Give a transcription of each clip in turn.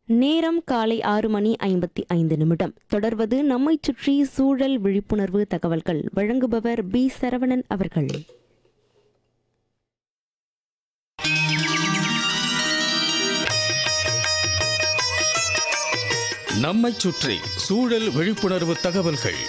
நேரம் காலை ஆறு மணி ஐம்பத்தி ஐந்து நிமிடம் தொடர்வது நம்மைச் சுற்றி சூழல் விழிப்புணர்வு தகவல்கள் வழங்குபவர் பி சரவணன் அவர்கள் நம்மைச் சுற்றி சூழல் விழிப்புணர்வு தகவல்கள்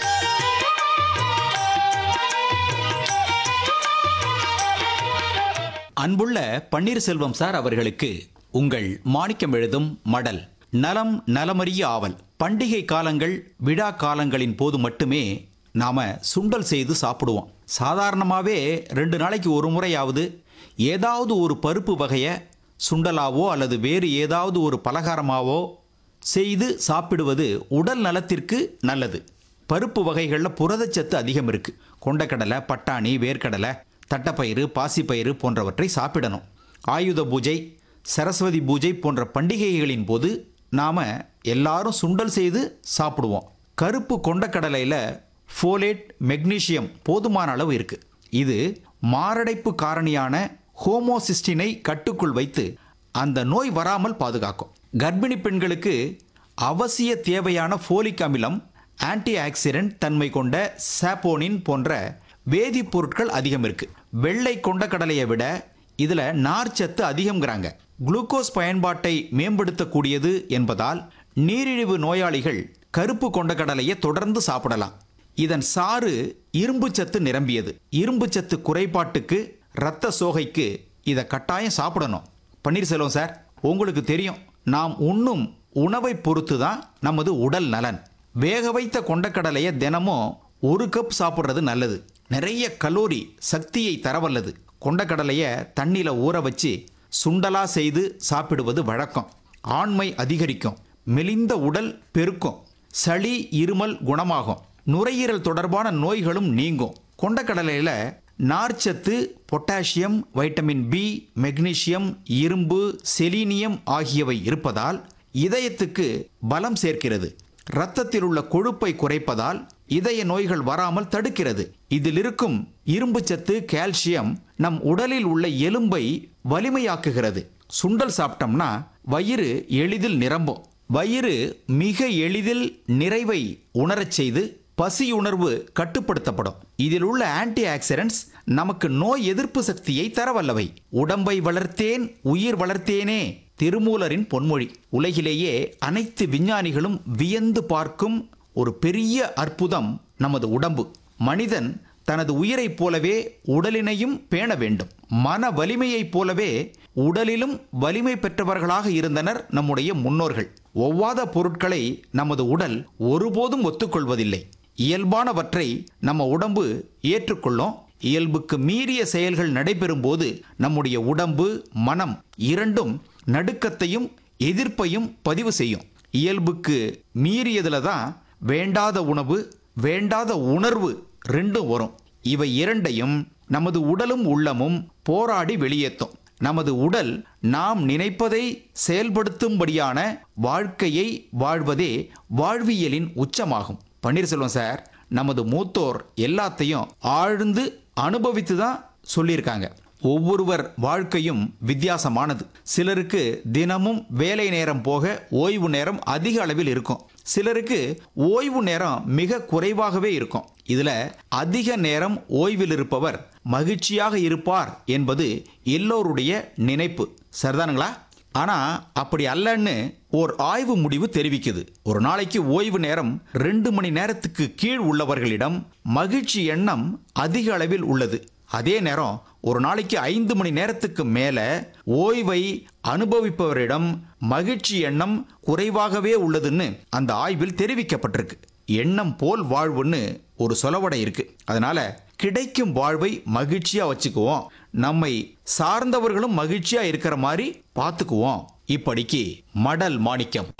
அன்புள்ள பன்னீர்செல்வம் சார் அவர்களுக்கு உங்கள் மாணிக்கம் எழுதும் மடல் நலம் நலமறிய ஆவல் பண்டிகை காலங்கள் விழா காலங்களின் போது மட்டுமே நாம சுண்டல் செய்து சாப்பிடுவோம் சாதாரணமாகவே ரெண்டு நாளைக்கு ஒரு முறையாவது ஏதாவது ஒரு பருப்பு வகையை சுண்டலாவோ அல்லது வேறு ஏதாவது ஒரு பலகாரமாவோ செய்து சாப்பிடுவது உடல் நலத்திற்கு நல்லது பருப்பு வகைகளில் புரதச்சத்து அதிகம் இருக்கு கொண்டக்கடலை பட்டாணி வேர்க்கடலை தட்டப்பயிறு பாசிப்பயிறு போன்றவற்றை சாப்பிடணும் ஆயுத பூஜை சரஸ்வதி பூஜை போன்ற பண்டிகைகளின் போது நாம் எல்லாரும் சுண்டல் செய்து சாப்பிடுவோம் கருப்பு கொண்டக்கடலையில் ஃபோலேட் மெக்னீசியம் போதுமான அளவு இருக்கு இது மாரடைப்பு காரணியான ஹோமோசிஸ்டினை கட்டுக்குள் வைத்து அந்த நோய் வராமல் பாதுகாக்கும் கர்ப்பிணி பெண்களுக்கு அவசிய தேவையான ஃபோலிக் அமிலம் ஆன்டி ஆக்சிடென்ட் தன்மை கொண்ட சாப்போனின் போன்ற வேதிப்பொருட்கள் அதிகம் இருக்கு வெள்ளை கொண்ட கடலையை விட இதுல நார்ச்சத்து அதிகம்ங்கிறாங்க குளுக்கோஸ் பயன்பாட்டை மேம்படுத்தக்கூடியது என்பதால் நீரிழிவு நோயாளிகள் கருப்பு கொண்ட கடலையை தொடர்ந்து சாப்பிடலாம் இதன் சாறு இரும்பு சத்து நிரம்பியது இரும்பு சத்து குறைபாட்டுக்கு இரத்த சோகைக்கு இதை கட்டாயம் சாப்பிடணும் பன்னீர்செல்வம் சார் உங்களுக்கு தெரியும் நாம் உண்ணும் உணவை பொறுத்து தான் நமது உடல் நலன் வேக வைத்த கொண்டக்கடலையை தினமும் ஒரு கப் சாப்பிட்றது நல்லது நிறைய கலோரி சக்தியை தரவல்லது கொண்டக்கடலையை தண்ணியில் ஊற வச்சு சுண்டலா செய்து சாப்பிடுவது வழக்கம் ஆண்மை அதிகரிக்கும் மெலிந்த உடல் பெருக்கும் சளி இருமல் குணமாகும் நுரையீரல் தொடர்பான நோய்களும் நீங்கும் கொண்டக்கடலையில் நார்ச்சத்து பொட்டாசியம் வைட்டமின் பி மெக்னீசியம் இரும்பு செலீனியம் ஆகியவை இருப்பதால் இதயத்துக்கு பலம் சேர்க்கிறது இரத்தத்தில் உள்ள கொழுப்பை குறைப்பதால் இதய நோய்கள் வராமல் தடுக்கிறது இதில் இருக்கும் இரும்பு சத்து கால்சியம் நம் உடலில் உள்ள எலும்பை வலிமையாக்குகிறது சுண்டல் சாப்பிட்டோம்னா வயிறு எளிதில் நிரம்பும் வயிறு மிக எளிதில் நிறைவை உணரச் செய்து பசியுணர்வு கட்டுப்படுத்தப்படும் இதில் உள்ள ஆன்டி ஆக்சிடென்ட்ஸ் நமக்கு நோய் எதிர்ப்பு சக்தியை தரவல்லவை உடம்பை வளர்த்தேன் உயிர் வளர்த்தேனே திருமூலரின் பொன்மொழி உலகிலேயே அனைத்து விஞ்ஞானிகளும் வியந்து பார்க்கும் ஒரு பெரிய அற்புதம் நமது உடம்பு மனிதன் தனது உயிரைப் போலவே உடலினையும் பேண வேண்டும் மன வலிமையைப் போலவே உடலிலும் வலிமை பெற்றவர்களாக இருந்தனர் நம்முடைய முன்னோர்கள் ஒவ்வாத பொருட்களை நமது உடல் ஒருபோதும் ஒத்துக்கொள்வதில்லை இயல்பானவற்றை நம்ம உடம்பு ஏற்றுக்கொள்ளும் இயல்புக்கு மீறிய செயல்கள் நடைபெறும் போது நம்முடைய உடம்பு மனம் இரண்டும் நடுக்கத்தையும் எதிர்ப்பையும் பதிவு செய்யும் இயல்புக்கு மீறியதுல தான் வேண்டாத உணவு வேண்டாத உணர்வு ரெண்டும் வரும் இவை இரண்டையும் நமது உடலும் உள்ளமும் போராடி வெளியேற்றும் நமது உடல் நாம் நினைப்பதை செயல்படுத்தும்படியான வாழ்க்கையை வாழ்வதே வாழ்வியலின் உச்சமாகும் பன்னீர்செல்வம் சார் நமது மூத்தோர் எல்லாத்தையும் ஆழ்ந்து அனுபவித்து தான் சொல்லியிருக்காங்க ஒவ்வொருவர் வாழ்க்கையும் வித்தியாசமானது சிலருக்கு தினமும் வேலை நேரம் போக ஓய்வு நேரம் அதிக அளவில் இருக்கும் சிலருக்கு ஓய்வு நேரம் மிக குறைவாகவே இருக்கும் இதுல அதிக நேரம் ஓய்வில் இருப்பவர் மகிழ்ச்சியாக இருப்பார் என்பது எல்லோருடைய நினைப்பு சரிதானுங்களா ஆனா அப்படி அல்லன்னு ஓர் ஆய்வு முடிவு தெரிவிக்குது ஒரு நாளைக்கு ஓய்வு நேரம் ரெண்டு மணி நேரத்துக்கு கீழ் உள்ளவர்களிடம் மகிழ்ச்சி எண்ணம் அதிக அளவில் உள்ளது அதே நேரம் ஒரு நாளைக்கு ஐந்து மணி நேரத்துக்கு மேல ஓய்வை அனுபவிப்பவரிடம் மகிழ்ச்சி எண்ணம் குறைவாகவே உள்ளதுன்னு அந்த ஆய்வில் தெரிவிக்கப்பட்டிருக்கு எண்ணம் போல் வாழ்வுன்னு ஒரு சொலவடை இருக்கு அதனால கிடைக்கும் வாழ்வை மகிழ்ச்சியா வச்சுக்குவோம் நம்மை சார்ந்தவர்களும் மகிழ்ச்சியா இருக்கிற மாதிரி பார்த்துக்குவோம் இப்படிக்கு மடல் மாணிக்கம்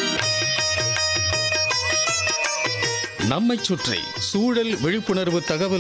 நம்மைச் சுற்றி சூழல் விழிப்புணர்வு தகவல்